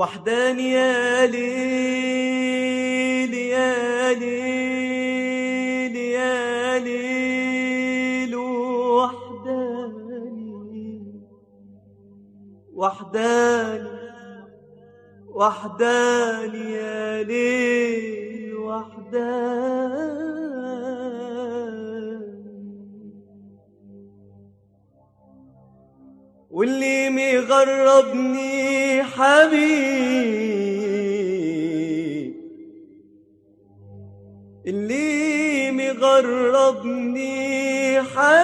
وحداني يا ليل يا ليل يا ليل وحداني وحداني وحداني يا ليل وحداني واللي مغربني حبيب اللي مغربني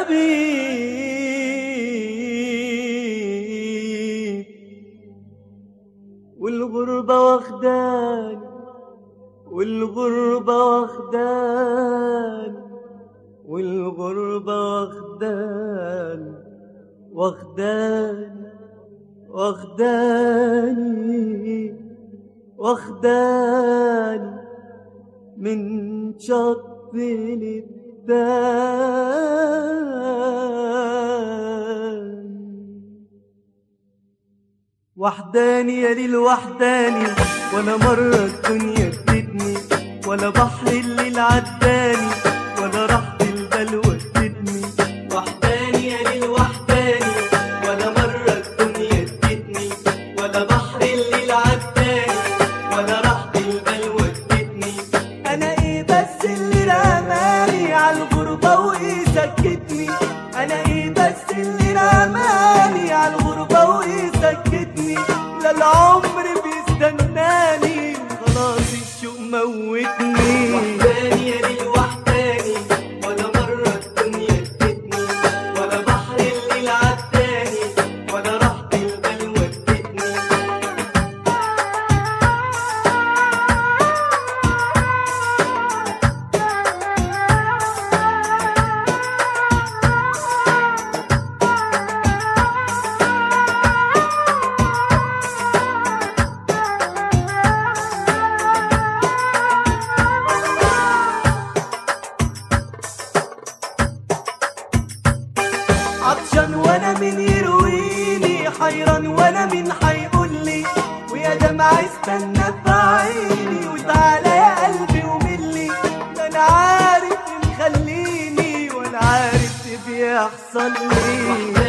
حبيب والغربة واخداني والغربة واخداني والغربة واخداني واخداني واخداني واخداني من شط للدان وحداني يا ليل وحداني ولا مرة الدنيا ادتني ولا بحر الليل عداني ولا راحة البال ودتني وحداني يا ليل وحداني ولا مرة الدنيا ادتني ولا بحر الليل عداني ولا راحة البال ودتني انا ايه بس اللي رماني على الغربة وايه سكتني انا ايه بس اللي رماني على الغربة وايه سكتني لا العمر بيستناني خلاص الشوق موتني وحداني يا ليل وحداني ولا مرة الدنيا ادتني ولا بحر الليل عداني ولا راحة البال ودتني عطشان وانا مين يرويني حيران وانا مين حيقول لي ويا دمع استنى في عيني وتعالى يا قلبي وملي ده انا عارف مخليني ولا عارف إيه بيحصل لي